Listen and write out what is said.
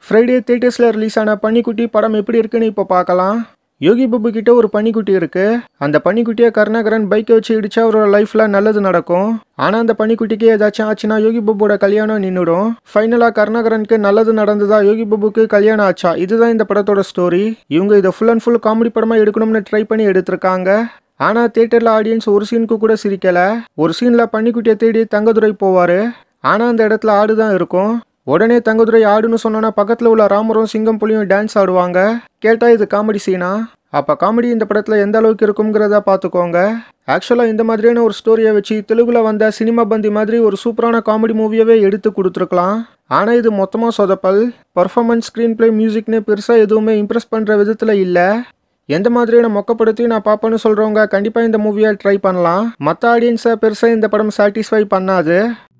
Friday தேட்டர்ஸில் release ஆன பன்னிக்குட்டி படம் எப்படி இருக்குன்னு இப்போ பார்க்கலாம் யோகி பாபு கிட்ட ஒரு பன்னிக்குட்டி இருக்கு அந்த பன்னிக்குட்டியை கருணாகரன் பைக்கை வச்சு இடிச்சா அவரோட லைஃப்ல நல்லது நடக்கும் ஆனா அந்த பன்னிக்குட்டிக்கு ஏதாச்சும் ஆச்சுன்னா யோகி பாபுவோட கல்யாணம் நின்றுடும் ஃபைனலா கருணாகரனுக்கு நல்லது நடந்ததா யோகி பாபுக்கு கல்யாணம் ஆச்சா இதுதான் இந்த படத்தோட ஸ்டோரி இவங்க இதை ஃபுல் அண்ட் ஃபுல் காமெடி படமா எடுக்கணும்னு ட்ரை பண்ணி எடுத்திருக்காங்க ஆனா தியேட்டர்ல ஆடியன்ஸ் ஒரு சீனுக்கு கூட சிரிக்கல ஒரு சீன்ல பன்னிக்குட்டியை தேடி தங்கதுரை போவாரு ஆனா அந்த இடத்துல ஆடு தான் இருக்கும் உடனே தங்கதுரை ஆடுன்னு சொன்னோன்னா பக்கத்தில் உள்ள ராமரும் சிங்கம் புலியும் டான்ஸ் ஆடுவாங்க கேட்டால் இது காமெடி சீனா அப்போ காமெடி இந்த படத்தில் எந்த அளவுக்கு இருக்குங்கிறத பார்த்துக்கோங்க ஆக்சுவலாக இந்த மாதிரியான ஒரு ஸ்டோரியை வச்சு தெலுங்குல வந்த சினிமா பந்தி மாதிரி ஒரு சூப்பரான காமெடி மூவியவே எடுத்து கொடுத்துருக்கலாம் ஆனால் இது மொத்தமாக சொதப்பல் பர்ஃபார்மன்ஸ் ஸ்க்ரீன் பிளே மியூசிக்னு பெருசாக எதுவுமே இம்ப்ரெஸ் பண்ணுற விதத்தில் இல்லை எந்த மாதிரியான மொக்கப்படுத்தி நான் பார்ப்பேன்னு சொல்கிறவங்க கண்டிப்பாக இந்த மூவியை ட்ரை பண்ணலாம் மற்ற ஆடியன்ஸை பெருசாக இந்த படம் சாட்டிஸ்ஃபை பண்ணாது